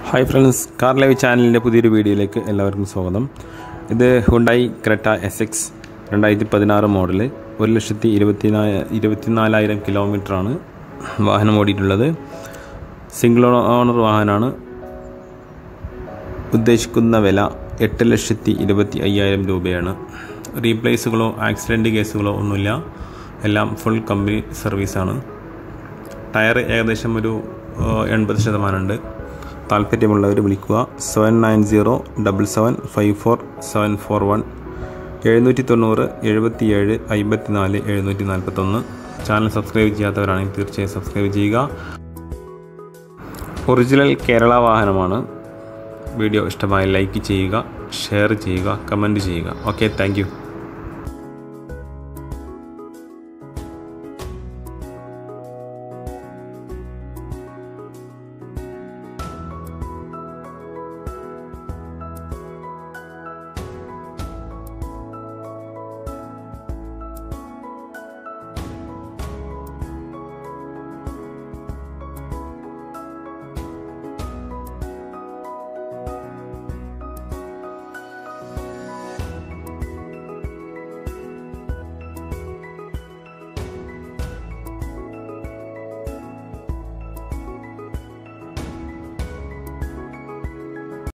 hi friends car live ചാനലിൻ്റെ പുതിയൊരു വീഡിയോയിലേക്ക് എല്ലാവർക്കും സ്വാഗതം ഇത് ഹുണ്ടായി ക്രെറ്റ എസ് എക്സ് രണ്ടായിരത്തി പതിനാറ് മോഡൽ ഒരു ലക്ഷത്തി ഇരുപത്തിനാ ഇരുപത്തിനാലായിരം കിലോമീറ്ററാണ് വാഹനം ഓടിയിട്ടുള്ളത് സിംഗിൾ ഓണർ വാഹനമാണ് ഉദ്ദേശിക്കുന്ന വില എട്ട് ലക്ഷത്തി ഇരുപത്തി അയ്യായിരം രൂപയാണ് റീപ്ലേസുകളോ ആക്സിഡൻറ്റ് കേസുകളോ ഒന്നുമില്ല എല്ലാം ഫുൾ കമ്പനി സർവീസാണ് ടയർ ഏകദേശം ഒരു എൺപത് ശതമാനമുണ്ട് താല്പര്യമുള്ളവർ വിളിക്കുക seven nine zero double seven five four seven four one എഴുന്നൂറ്റി തൊണ്ണൂറ് എഴുപത്തിയേഴ് അമ്പത്തിനാല് എഴുന്നൂറ്റി നാൽപ്പത്തൊന്ന് ചാനൽ സബ്സ്ക്രൈബ് ചെയ്യാത്തവരാണെങ്കിൽ തീർച്ചയായും സബ്സ്ക്രൈബ് ചെയ്യുക ഒറിജിനൽ കേരള വാഹനമാണ് വീഡിയോ ഇഷ്ടമായി ലൈക്ക് ചെയ്യുക ഷെയർ ചെയ്യുക കമൻറ്റ് ചെയ്യുക ഓക്കെ താങ്ക്